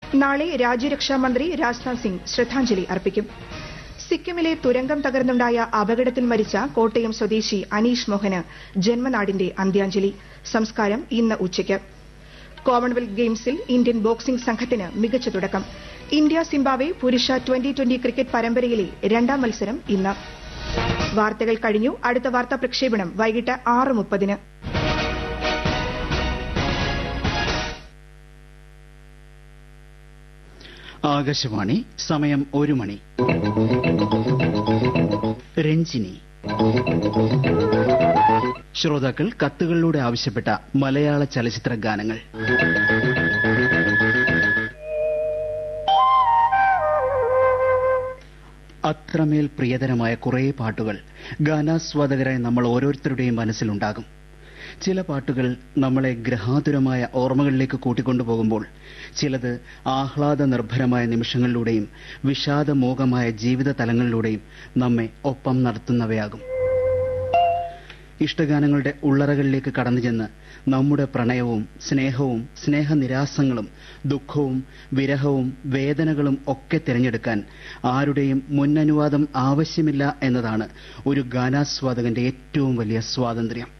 നാളെ രാജ്യരക്ഷാമന്ത്രി രാജ്നാഥ് സിംഗ് ശ്രദ്ധാഞ്ജലി അർപ്പിക്കും സിക്കിമിലെ തുരങ്കം തകർന്നുണ്ടായ അപകടത്തിൽ മരിച്ച കോട്ടയം സ്വദേശി അനീഷ് മോഹന് ജന്മനാടിന്റെ അന്ത്യാഞ്ജലി സംസ്കാരം ഇന്ന് ഉച്ചയ്ക്ക് കോമൺവെൽത്ത് ഗെയിംസിൽ ഇന്ത്യൻ ബോക്സിംഗ് സംഘത്തിന് മികച്ച തുടക്കം ഇന്ത്യ സിംബാബ്വെ പുരുഷ ട്വന്റി ട്വന്റി ക്രിക്കറ്റ് പരമ്പരയിലെ രണ്ടാം മത്സരം ഇന്ന് വാർത്തകൾ കഴിഞ്ഞു അടുത്ത വാർത്താ പ്രക്ഷേപണം വൈകിട്ട് ആറ് മുപ്പതിന് ആകാശവാണി സമയം ഒരു മണി രഞ്ജിനി ശ്രോതാക്കൾ കത്തുകളിലൂടെ ആവശ്യപ്പെട്ട മലയാള ചലച്ചിത്ര ഗാനങ്ങൾ അത്രമേൽ പ്രിയതരമായ കുറേ പാട്ടുകൾ ഗാനാസ്വാദകരായ നമ്മൾ ഓരോരുത്തരുടെയും മനസ്സിലുണ്ടാകും ചില പാട്ടുകൾ നമ്മളെ ഗ്രഹാതുരമായ ഓർമ്മകളിലേക്ക് കൂട്ടിക്കൊണ്ടുപോകുമ്പോൾ ചിലത് ആഹ്ലാദ നിർഭരമായ നിമിഷങ്ങളിലൂടെയും വിഷാദമോഹമായ ജീവിത തലങ്ങളിലൂടെയും നമ്മെ ഒപ്പം നടത്തുന്നവയാകും ഇഷ്ടഗാനങ്ങളുടെ ഉള്ളറകളിലേക്ക് കടന്നു ചെന്ന് നമ്മുടെ പ്രണയവും സ്നേഹവും സ്നേഹനിരാസങ്ങളും ദുഃഖവും വിരഹവും വേദനകളും ഒക്കെ തിരഞ്ഞെടുക്കാൻ ആരുടെയും മുന്നനുവാദം ആവശ്യമില്ല എന്നതാണ് ഒരു ഗാനാസ്വാദകന്റെ ഏറ്റവും വലിയ സ്വാതന്ത്ര്യം